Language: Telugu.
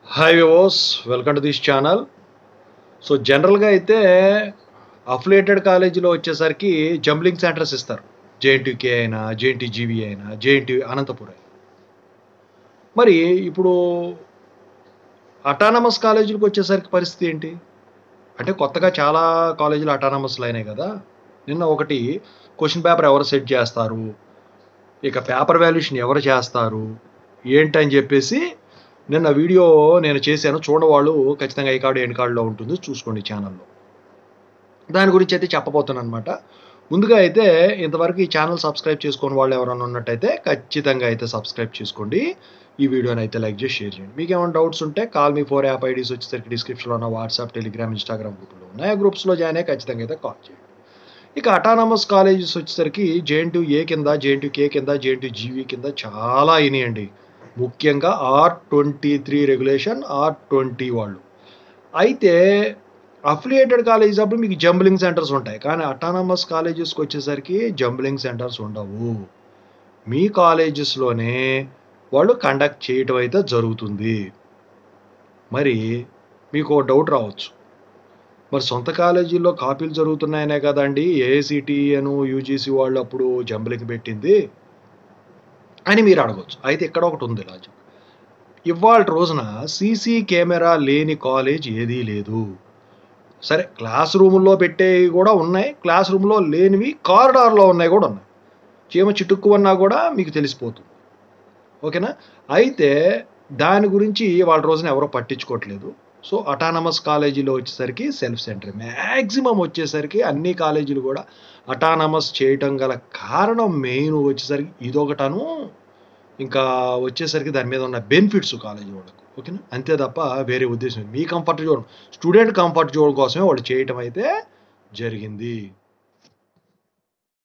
హాయ్ వివోస్ welcome to this channel so జనరల్గా అయితే అఫిలియేటెడ్ కాలేజీలో వచ్చేసరికి జంబ్లింగ్ సెంటర్స్ ఇస్తారు జేఎన్టీకే అయినా జేఎన్టీ జీవీ అయినా జేఎన్టీ అనంతపురం అయినా మరి ఇప్పుడు అటానమస్ కాలేజీలకు వచ్చేసరికి పరిస్థితి ఏంటి అంటే కొత్తగా చాలా కాలేజీలు అటానమస్లు అయినాయి కదా నిన్న ఒకటి క్వశ్చన్ పేపర్ ఎవరు సెట్ చేస్తారు ఇక పేపర్ వాల్యుయేషన్ ఎవరు చేస్తారు ఏంటని చెప్పేసి నిన్న వీడియో నేను చేశాను చూడవాళ్ళు ఖచ్చితంగా ఈ కార్డు ఎండ్ కార్డులో ఉంటుంది చూసుకోండి ఛానల్లో దాని గురించి అయితే చెప్పబోతున్నాను అనమాట ముందుగా అయితే ఇంతవరకు ఈ ఛానల్ సబ్స్క్రైబ్ చేసుకుని వాళ్ళు ఎవరైనా ఉన్నట్టయితే ఖచ్చితంగా అయితే సబ్స్క్రైబ్ చేసుకోండి ఈ వీడియోని అయితే లైక్ చేసి షేర్ చేయండి మీకు ఏమైనా డౌట్స్ ఉంటే కాల్ మీ ఫోర్ యాప్ ఐడీస్ వచ్చేసరికి డిస్క్రిప్షన్లో ఉన్న వాట్సాప్ టెలిగ్రామ్ ఇన్స్టాగ్రామ్ గ్రూప్లో ఉన్నాయి ఆ గ్రూప్స్లో జాయిన్ అయ్యి ఖచ్చితంగా అయితే కాల్ చేయండి ఇక అటానమస్ కాలేజెస్ వచ్చేసరికి జేఎన్టీ ఏ కింద జేఎన్టీ కే కింద జేఎన్టీ జీవీ కింద చాలా అయినాయండి ముఖ్యంగా R twenty three regulation R twenty వాళ్ళు అయితే అఫిలియేటెడ్ కాలేజెస్ అప్పుడు మీకు జంబ్లింగ్ సెంటర్స్ ఉంటాయి కానీ అటానమస్ కాలేజెస్కి వచ్చేసరికి జంబ్లింగ్ సెంటర్స్ ఉండవు మీ కాలేజెస్లోనే వాళ్ళు కండక్ట్ చేయటం అయితే జరుగుతుంది మరి మీకు ఒక డౌట్ రావచ్చు మరి సొంత కాలేజీల్లో కాపీలు జరుగుతున్నాయనే కదండి ఏఐసిటి అను యూజీసీ వాళ్ళు అప్పుడు జంబ్లింగ్ పెట్టింది అని మీరు అడగచ్చు అయితే ఇక్కడ ఒకటి ఉంది లాజిక్ ఇవాళ రోజున సీసీ కెమెరా లేని కాలేజ్ ఏదీ లేదు సరే క్లాస్ రూముల్లో పెట్టేవి కూడా ఉన్నాయి క్లాస్ రూమ్లో లేనివి కారిడార్లో ఉన్నాయి కూడా ఉన్నాయి చీమ చిటుక్కున్నా కూడా మీకు తెలిసిపోతుంది ఓకేనా అయితే దాని గురించి వాళ్ళ రోజున ఎవరో పట్టించుకోవట్లేదు సో అటానమస్ కాలేజీలో వచ్చేసరికి సెల్ఫ్ సెంటర్ మ్యాక్సిమం వచ్చేసరికి అన్ని కాలేజీలు కూడా అటానమస్ చేయటం గల కారణం మెయిన్ వచ్చేసరికి ఇదొకటను ఇంకా వచ్చేసరికి దాని మీద ఉన్న బెనిఫిట్స్ కాలేజీ వాళ్ళకు ఓకేనా అంతే తప్ప వేరే ఉద్దేశం లేదు. మీ comfort zone student comfort zone కోసమే వాళ్ళు చేయటం అయితే జరిగింది